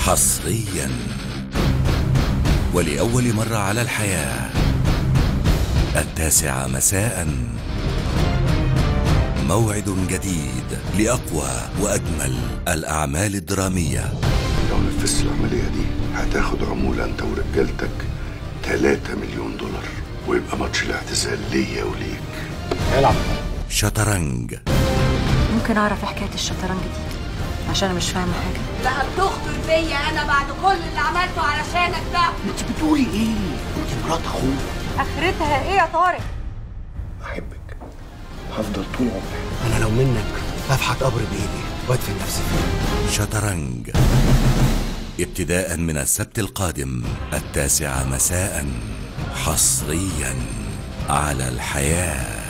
حصريا ولأول مرة على الحياة التاسعة مساء موعد جديد لأقوى وأجمل الأعمال الدرامية لو نفذت العملية دي هتاخد عمولة انت ورجالتك 3 مليون دولار ويبقى ماتش الاعتزال ليا وليك شطرنج ممكن اعرف إيه حكايه الشطرنج دي عشان انا مش فاهمه حاجه لا هتخطر بيا انا بعد كل اللي عملته علشانك ده انت بتقولي ايه؟ انت مرات اخوك اخرتها ايه يا طارق بحبك هفضل طول عمري انا لو منك افحت قبر بايدي وادفن نفسي فيه شطرنج ابتداء من السبت القادم التاسعة مساء حصريا على الحياه